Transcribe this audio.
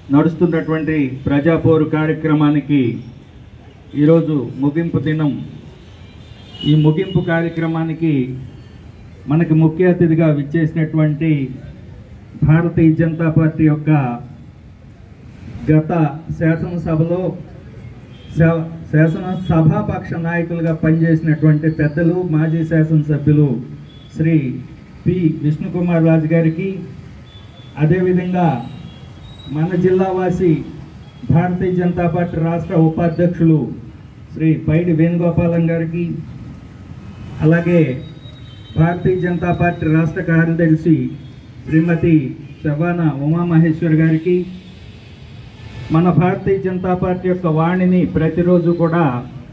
నడుస్తున్నటువంటి ప్రజాపోరు కార్యక్రమానికి ఈరోజు ముగింపు దినం ఈ ముగింపు కార్యక్రమానికి మనకి ముఖ్య అతిథిగా విచ్చేసినటువంటి భారతీయ జనతా పార్టీ యొక్క గత శాసనసభలో శా- శాసనసభాపక్ష నాయకులుగా పనిచేసినటువంటి పెద్దలు మాజీ శాసనసభ్యులు శ్రీ పి విష్ణుకుమార్ రాజు గారికి అదేవిధంగా మన జిల్లావాసి భారతీయ జనతా పార్టీ రాష్ట్ర ఉపాధ్యక్షులు శ్రీ పైడి వేణుగోపాలం గారికి అలాగే భారతీయ జనతా పార్టీ రాష్ట్ర కార్యదర్శి శ్రీమతి శవాన ఉమామహేశ్వర్ గారికి మన భారతీయ జనతా పార్టీ యొక్క వాణిని ప్రతిరోజు కూడా